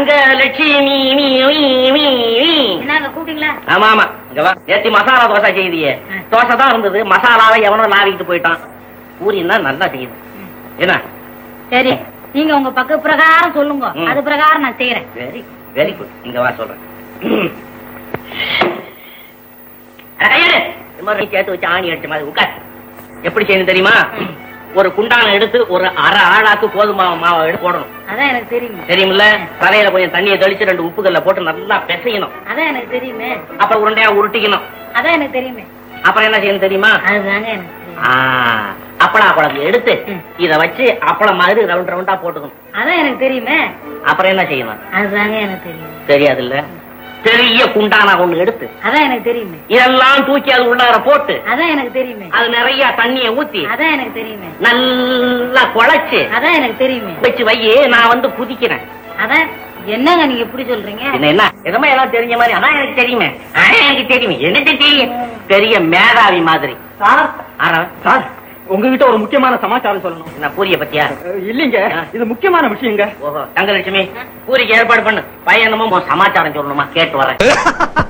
தங்க லட்சுமி மீ, மீ, மீ, மீ. என்னங்க கூப்பிட்டீங்களா ஆமா ஆமா இங்க வா நேத்தி மசாலா தோசை செய்தியே ஆ. தோசை தான் இருந்தது மசாலாவை எவனோ லாவிக்கிட்டு போயிட்டான் பூரின்னா நல்லா செய்யுது என்ன சரி நீங்க உங்க பக்க பிரகாரம் சொல்லுங்க ம். அது பிரகாரம் நான் செய்யறேன் வெரி வெரி குட் இங்க வா சொல்றேன் அட, கையெடு. இந்த மாதிரி சேர்த்து வச்சு ஆணி அடிச்ச மாதிரி உட்கார் எப்படி செய்யணும் தெரியுமா ஒரு குண்டான எடுத்து ஒரு அரை ஆளாக்கு கோதுமை மாவை எடுத்து போடணும் அதான் எனக்கு தெரியுமே தெரியுமில்ல தலையில கொஞ்சம் தண்ணியை தெளிச்சு ரெண்டு உப்புக்கல்ல போட்டு நல்லா பிசையணும் அதான் எனக்கு தெரியுமே அப்புறம் உருண்டையா உருட்டிக்கணும் அதான் எனக்கு தெரியுமே அப்புறம் என்ன செய்யணும் தெரியுமா அதுதாங்க எனக்கு தெரியும் ஆ, அப்பளா குழம்பு எடுத்து ம். இத வச்சு அப்பளம் மாதிரி ரவுண்ட் ரவுண்டா போட்டுக்கணும் அதான் எனக்கு தெரியுமே அப்புறம் என்ன செய்யணும் அதுதாங்க எனக்கு தெரியும் தெரியாதுல்ல பெரிய குண்டானா ஒண்ணு எடுத்து அதான் எனக்கு தெரியுமே இதெல்லாம் தூக்கி அது உள்ளார போட்டு அதான் எனக்கு தெரியுமே அது நிறைய தண்ணிய ஊத்தி அதான் எனக்கு தெரியுமே நல்லா குழைச்சு அதான் எனக்கு தெரியுமே வச்சு வை நான் வந்து குதிக்கிறேன் அதான் என்னங்க நீங்க இப்படி சொல்றீங்க என்ன என்ன எதுவுமே எல்லாம் தெரிஞ்ச மாதிரி அதான் எனக்கு தெரியுமே அதான் எனக்கு தெரியுமே எனக்கு தெரியும் பெரிய மேதாவி மாதிரி சார் ஆனா, சார் உங்ககிட்ட ஒரு முக்கியமான சமாச்சாரம் சொல்லணும் நான் பூரிய பத்தியா அஹ், இல்லைங்க இது முக்கியமான விஷயங்க ஓஹோ தங்கலட்சுமி பூரிக்கு ஏற்பாடு பண்ணு பையன் என்னமோ சமாச்சாரம் சொல்லணுமா கேட்டு வரேன்